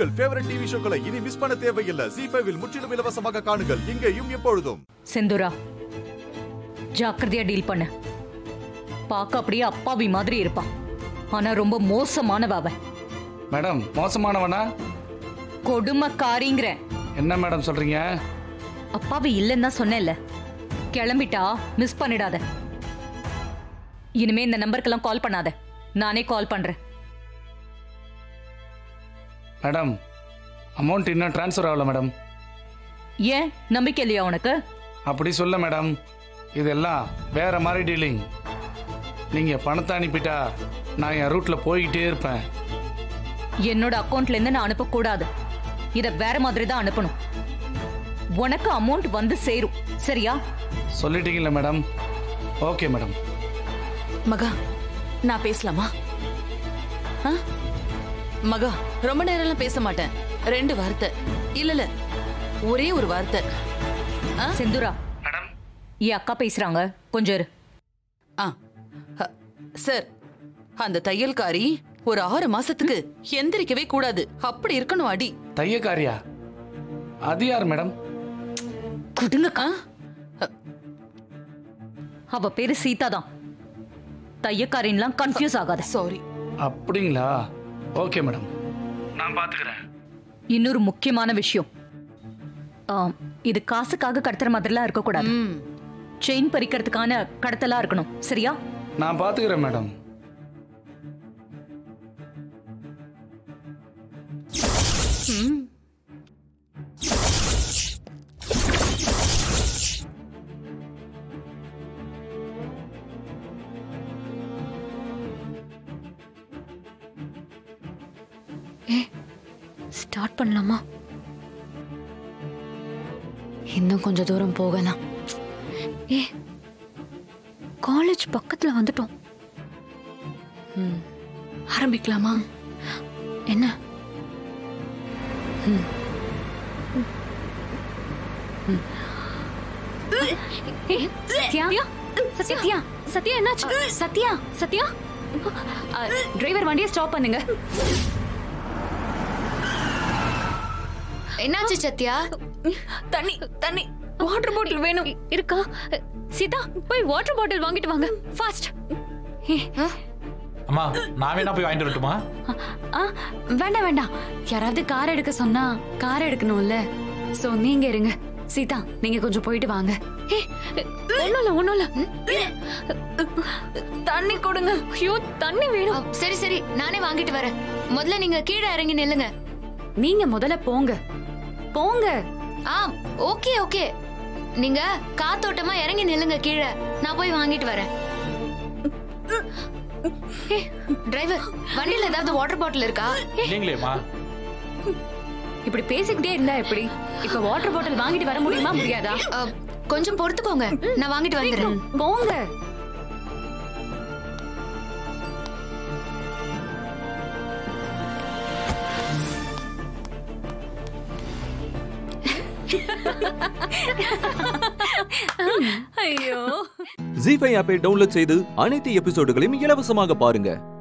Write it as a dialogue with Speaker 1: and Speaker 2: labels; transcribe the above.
Speaker 1: உங்கள் favourite TV ஷோக்களை இனி miss பண்ண தேவையில்லை ஜி ஃபைவில் முற்றிலும் இலவசமாக காணுங்கள் இங்கேயும் எப்பொழுதும்
Speaker 2: செந்துரா ஜாக்கிரதையா டீல் பண்ணு பார்க்க அப்படியே அப்பாவி மாதிரி இருப்பான் ஆனா ரொம்ப மோசமானவ அவ
Speaker 3: மேடம் மோசமானவனா
Speaker 2: கொடுமைக்காரிங்கிற
Speaker 3: என்ன மேடம் சொல்றீங்க
Speaker 2: அப்பாவி இல்லைன்னு தான் சொன்னேன்ல கிளம்பிட்டா மிஸ் பண்ணிடாத இனிமே இந்த நம்பருக்கெல்லாம் கால் பண்ணாத நானே கால் பண்றேன்
Speaker 3: மேடம் அமௌண்ட் இன்னும் ட்ரான்ஸ்ஃபர் ஆகல மேடம்
Speaker 2: ஏன் நம்பிக்கை இல்லையா உனக்கு
Speaker 3: அப்படி சொல்ல மேடம் இதெல்லாம் வேற மாதிரி டீலிங் நீங்க பணத்தை அனுப்பிட்டா நான் என் ரூட்ல போய்கிட்டே இருப்பேன்
Speaker 2: என்னோட அக்கவுண்ட்ல இருந்து நான் அனுப்பக்கூடாது இத வேற மாதிரி தான் அனுப்பணும் உனக்கு அமௌண்ட் வந்து சேரும் சரியா
Speaker 3: சொல்லிட்டீங்கல்ல மேடம் ஓகே மேடம்
Speaker 4: மகா நான் பேசலாமா ஆ? மகா ரொம்ப நேரம்லாம் பேச மாட்டேன் ரெண்டு வார்த்தை இல்ல இல்ல ஒரே ஒரு வார்த்தை ஆ?
Speaker 2: செந்துரா
Speaker 3: மேடம்
Speaker 2: என் அக்கா பேசுறாங்க கொஞ்சம் இரு
Speaker 4: ஆ அ, சார் அந்த தையல்காரி ஒரு ஆறு மாசத்துக்கு எந்திரிக்கவே கூடாது அப்படி இருக்கணும் அடி
Speaker 3: தையக்காரியா அது யார் மேடம்
Speaker 2: குடுங்கக்கா
Speaker 4: ஆ?
Speaker 2: அவ பேரு சீதா தான் தையக்காரின்லாம் கன்ஃபியூஸ் ஆகாத
Speaker 4: சாரி
Speaker 3: அப்படிங்களா ஓகே மேடம் நான் பாத்துக்கிறேன்
Speaker 2: இன்னொரு முக்கியமான விஷயம் ஆம், இது காசுக்காக கடத்துற மாதிரிலாம் இருக்கக்கூடாது
Speaker 4: ம்
Speaker 2: செயின் பறிக்கிறதுக்கான கடத்தலா இருக்கணும் சரியா
Speaker 3: நான் பாத்துக்கிறேன் மேடம்
Speaker 4: ம்
Speaker 5: ஸ்டார்ட் பண்ணலாமா இன்னும் கொஞ்சம் தூரம் போகலாம் ஏ காலேஜ் பக்கத்துல வந்துட்டோம் ம், ஆரம்பிக்கலாமா என்ன ம். ம். ஏ, சத்யா சத்யா சத்யா என்னாச்சு சத்யா சத்யா டிரைவர் வண்டியை ஸ்டாப் பண்ணுங்க
Speaker 6: என்னாச்சு சத்யா
Speaker 5: தண்ணி தண்ணி வாட்டர் பாட்டில் வேணும் இருக்கா சீதா போய் வாட்டர் பாட்டில் வாங்கிட்டு வாங்க ஃபாஸ்ட்
Speaker 7: அம்மா நான் வேணா போய் வாங்கிட்டு வரட்டுமா
Speaker 5: வேண்டாம் வேண்டாம் யாராவது கார் எடுக்க சொன்னா கார் எடுக்கணும்ல சோ நீங்க இருங்க சீதா நீங்க கொஞ்சம் போயிட்டு வாங்க ஏய், ஒண்ணும் இல்ல ஒண்ணும் இல்ல தண்ணி கொடுங்க ஐயோ தண்ணி
Speaker 6: அ,
Speaker 5: வேணும்
Speaker 6: சரி சரி நானே வாங்கிட்டு வரேன் முதல்ல நீங்க கீழே இறங்கி நில்லுங்க
Speaker 5: நீங்க முதல்ல போங்க போங்க
Speaker 6: ஆ ஓகே ஓகே நீங்க காத்தோட்டமா இறங்கி நில்லுங்க கீழே நான் போய் வாங்கிட்டு வரேன் டிரைவர் வண்டியில ஏதாவது வாட்டர் பாட்டில் இருக்கா
Speaker 7: இல்லைங்களேம்மா
Speaker 5: இப்படி பேசிக்கிட்டே இருந்தா எப்படி இப்ப வாட்டர் பாட்டில் வாங்கிட்டு வர முடியுமா முடியாதா
Speaker 6: அ, கொஞ்சம் பொறுத்துக்கோங்க நான் வாங்கிட்டு வந்துடுறேன்
Speaker 5: போங்க ஐயோ
Speaker 8: ஜி ஃபைவ் ஆப்பை டவுன்லோட் செய்து அனைத்து எபிசோடுகளையும் இலவசமாக பாருங்க